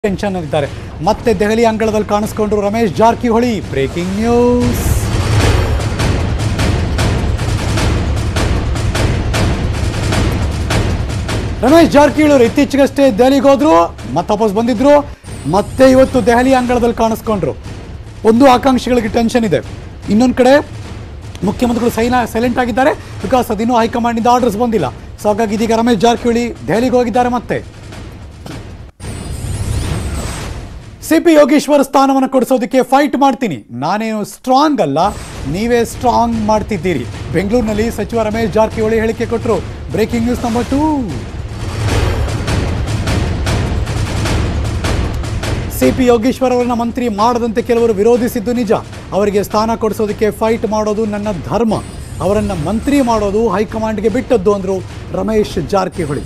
tension ಇದ್ದಾರೆ ಮತ್ತೆ ದೆಹಲಿ ಅಂಗಳದಲ್ಲಿ ಕಾಣಿಸ್ಕೊಂಡ್ರು ರಮೇಶ್ ಜಾರಕಿಹೊಳಿ ಬ್ರೇಕಿಂಗ್ ನ್ಯೂಸ್ ರಮೇಶ್ ಜಾರಕಿಹೊಳಿ ಅವರು ಇತ್ತೀಚೆಗಷ್ಟೇ ದೆಹಲಿಗೆ ಹೋದ್ರು ಮತ್ತೆ ವಾಪಸ್ ಬಂದಿದ್ರು ಮತ್ತೆ ಇವತ್ತು ದೆಹಲಿ ಅಂಗಳದಲ್ಲಿ ಕಾಣಿಸ್ಕೊಂಡ್ರು ಒಂದು ಆಕಾಂಕ್ಷಿಗಳಿಗೆ ಟೆನ್ಷನ್ ಇದೆ ಇನ್ನೊಂದು ಕಡೆ ಮುಖ್ಯಮಂತ್ರಿಗಳು ಸೈನ ಸೈಲೆಂಟ್ ಆಗಿದ್ದಾರೆ ಬಿಕಾಸ್ ಅದಿನ್ನೂ ಹೈಕಮಾಂಡಿಂದ ಆರ್ಡರ್ಸ್ ಬಂದಿಲ್ಲ ಸೊ ಹಾಗಾಗಿ ಇದೀಗ ರಮೇಶ್ ಜಾರಕಿಹೊಳಿ ದೆಹಲಿಗೆ ಹೋಗಿದ್ದಾರೆ ಮತ್ತೆ ಸಿ ಪಿ ಯೋಗೇಶ್ವರ್ ಸ್ಥಾನವನ್ನು ಕೊಡಿಸೋದಕ್ಕೆ ಫೈಟ್ ಮಾಡ್ತೀನಿ ನಾನೇನು ಸ್ಟ್ರಾಂಗ್ ಅಲ್ಲ ನೀವೇ ಸ್ಟ್ರಾಂಗ್ ಮಾಡ್ತಿದ್ದೀರಿ ಬೆಂಗಳೂರಿನಲ್ಲಿ ಸಚಿವ ರಮೇಶ್ ಜಾರಕಿಹೊಳಿ ಹೇಳಿಕೆ ಕೊಟ್ಟರು breaking news number two C P Yogeshwar ಅವರನ್ನ ಮಂತ್ರಿ ಮಾಡದಂತೆ ಕೆಲವರು ವಿರೋಧಿಸಿದ್ದು ನಿಜ ಅವರಿಗೆ ಸ್ಥಾನ ಕೊಡಿಸೋದಕ್ಕೆ ಫೈಟ್ ಮಾಡೋದು ನನ್ನ ಧರ್ಮ ಅವರನ್ನ ಮಂತ್ರಿ ಮಾಡೋದು ಹೈಕಮಾಂಡ್ಗೆ ಬಿಟ್ಟದ್ದು ಅಂದ್ರು ರಮೇಶ್ ಜಾರಕಿಹೊಳಿ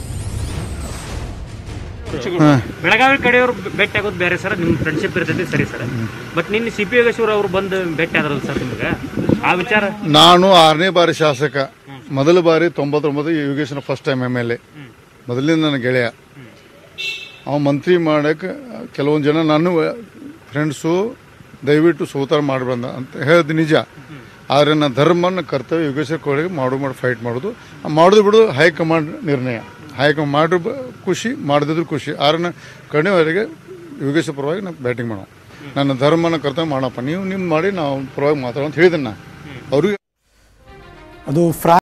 ಬೆಳಗಾವಿ ಕಡೆಯವರು ಭೇಟಿ ಆಗೋದು ಬೇರೆ ಸರ್ ನಿಮ್ಮ ಫ್ರೆಂಡ್ಶಿಪ್ ಇರ್ತೈತಿ ಸರಿ ಸರ್ ಬಟ್ ನಿನ್ನೆ ಸಿ ಪಿ ಯೋಗೇಶ್ವರ ಅವರು ಬಂದು ಭೇಟಿ ಆದ್ರಲ್ಲ ಸರ್ ನಿಮ್ಗೆ ಆ ವಿಚಾರ ನಾನು ಆರನೇ ಬಾರಿ ಶಾಸಕ ಮೊದಲ ಬಾರಿ ತೊಂಬತ್ತೊಂಬತ್ತು Yogeshwar first time M L A ಮೊದಲಿಂದ ನನ್ನ ಗೆಳೆಯ ಅವ ಮಂತ್ರಿ ಮಾಡಕ್ಕೆ ಕೆಲವೊಂದು ಜನ ನಾನು ಫ್ರೆಂಡ್ಸು ದಯವಿಟ್ಟು ಸೋತಾರ ಮಾಡಬಂದ ಅಂತ ಹೇಳಿದ ನಿಜ ಆದರೆ ನನ್ನ ಧರ್ಮನ ಕರ್ತವ್ಯ ಯೋಗೇಶ್ವರ ಕೋಳಿಗೆ ಮಾಡು ಮಾಡಿ ಫೈಟ್ ಮಾಡೋದು ಆ ಮಾಡೋದು ಬಿಡೋದು ಹೈಕಮಾಂಡ್ ನಿರ್ಣಯ ಹೈಕಮಾಂಡ್ ಮಾಡ್ರು ಬ- ಖುಷಿ ಮಾಡದಿದ್ರು ಖುಷಿ ಆದ್ರೆ ಕಡಿಮೆವರೆಗೆ ಯೋಗೇಶ್ವರ ಪರವಾಗಿ ನಾನು ಬ್ಯಾಟಿಂಗ್ ಮಾಡೋ ನನ್ನ ಧರ್ಮನ ಕರ್ತವ್ಯ ಮಾಡಪ್ಪ ನೀವು ನಿಮ್ಮ ಮಾಡಿ ನಾವು ಪರವಾಗಿ ಮಾತಾಡೋ ಅಂತ ಹೇಳಿದೆ ನಾ ಅವ್ರಿಗೆ ಅದು ಫ್ರಾ